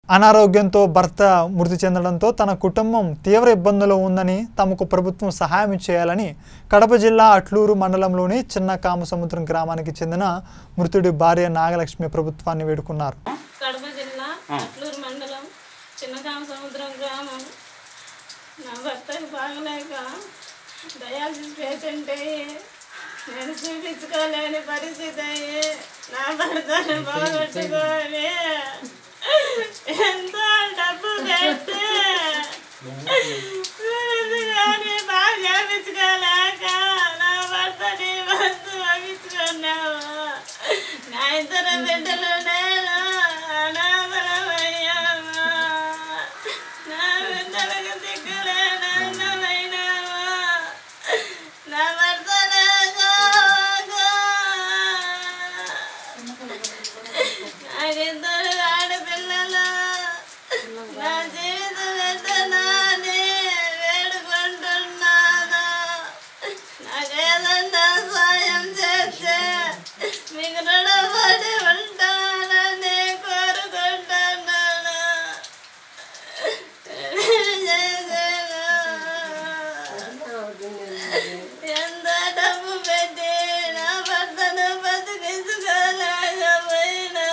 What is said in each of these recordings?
అనారోగ్యంతో భర్త మృతి చెందడంతో తన కుటుంబం తీవ్ర ఇబ్బందులు ఉందని తమకు ప్రభుత్వం సహాయం చేయాలని కడప జిల్లా అట్లూరు మండలంలోని చిన్న కామసముద్రం గ్రామానికి చెందిన మృతుడి భార్య నాగలక్ష్మి ప్రభుత్వాన్ని వేడుకున్నారు కడప జిల్లా అట్లూరు మండలం చిన్నకామ సముద్రం గ్రామం నా భర్తకు బాగలేక డయాలసిస్ పేషెంట్ అయ్యి నేను చూపించుకోలేని పరిస్థితి అయ్యి నా భర్తను పోగొట్టుకొని ఎంతో డబ్బు పెట్టి కానీ బాగా చేపించుకోలేక నా భర్తని వద్దు పంపించుకున్నావు నా ఇద్దరు బిడ్డలు నేను అనాథలమయ్యాము నా బిడ్డలకు దిక్కులేనైనాము నా భర్త నాకిద్దరు ఆడపిల్లలు నా జీవితం పెట్టనాని వేడుకుంటున్నాను నాకేదన్నా సాయం చేస్తే మీకు రుణపడి ఉంటానని కోరుకుంటున్నాను ఎంత డబ్బు పెట్టి నా భర్తను బతికించుకోలేకపోయినా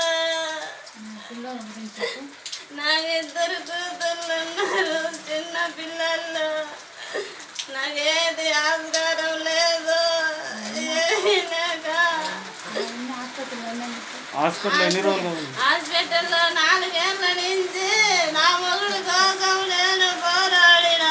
నాకు ఇద్దరు కూతుర్లు ఉన్నారు చిన్న పిల్లలు నాకేది ఆస్కారం లేదు ఏమీ లేక హాస్పిటల్ ఎన్ని రోజులు ఉంది? హాస్పిటల్లో నాలుగేళ్ల నుంచి నా మొగుడు కోసం నేను పోరాడిన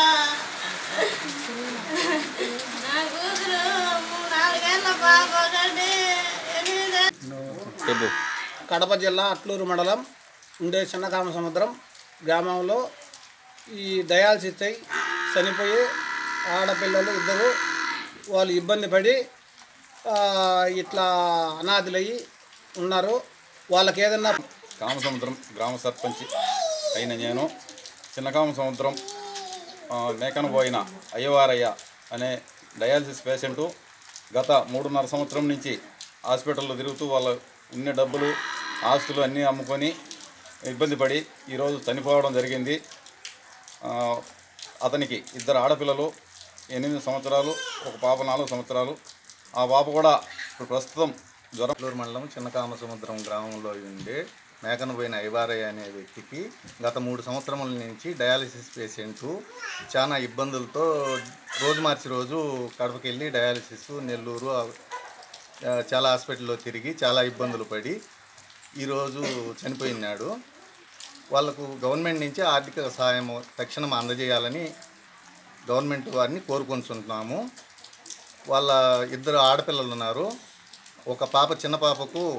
నా కూతురు నాలుగేళ్ల పాప ఒకటి ఎనిమిది చెప్పు కడప జిల్లా అట్లూరు మండలం ఉండే చిన్నకామ సముద్రం గ్రామంలో ఈ డయాలసిస్ అయి చనిపోయి ఆడపిల్లలు ఇద్దరు వాళ్ళు ఇబ్బంది పడి ఆ, ఇట్లా అనాథులయ్యి ఉన్నారు వాళ్ళకి ఏదన్నా కామసముద్రం గ్రామ సర్పంచ్ అయిన నేను చిన్నకామ సముద్రం ఆ, మేకన పోయిన అయ్యవారయ్య అనే డయాలసిస్ పేషెంటు గత మూడున్నర సంవత్సరం నుంచి హాస్పిటల్లో తిరుగుతూ వాళ్ళ ఉన్న డబ్బులు ఆస్తులు అన్నీ అమ్ముకొని ఇబ్బంది పడి ఈరోజు చనిపోవడం జరిగింది ఆ, అతనికి ఇద్దరు ఆడపిల్లలు ఎనిమిది సంవత్సరాలు ఒక పాప నాలుగు సంవత్సరాలు ఆ పాప కూడా ఇప్పుడు ప్రస్తుతం జ్వరం అట్లూరు మండలం చిన్నకామ సముద్రం గ్రామంలో ఉండే మేకనబోయిన ఐవారయ్య అనే వ్యక్తికి గత మూడు సంవత్సరముల నుంచి డయాలసిస్ పేషెంట్ చాలా ఇబ్బందులతో రోజు మార్చి రోజు కడపకి వెళ్ళి డయాలసిస్ నెల్లూరు ఆ, చాలా హాస్పిటల్లో తిరిగి చాలా ఇబ్బందులు పడి ఈరోజు చనిపోయినాడు వాళ్ళకు గవర్నమెంట్ నుంచి ఆర్థిక సహాయం తక్షణం అందజేయాలని గవర్నమెంట్ వారిని కోరుకుంటున్నాము వాళ్ళ ఇద్దరు ఆడపిల్లలు ఉన్నారు ఒక పాప చిన్న పాపకు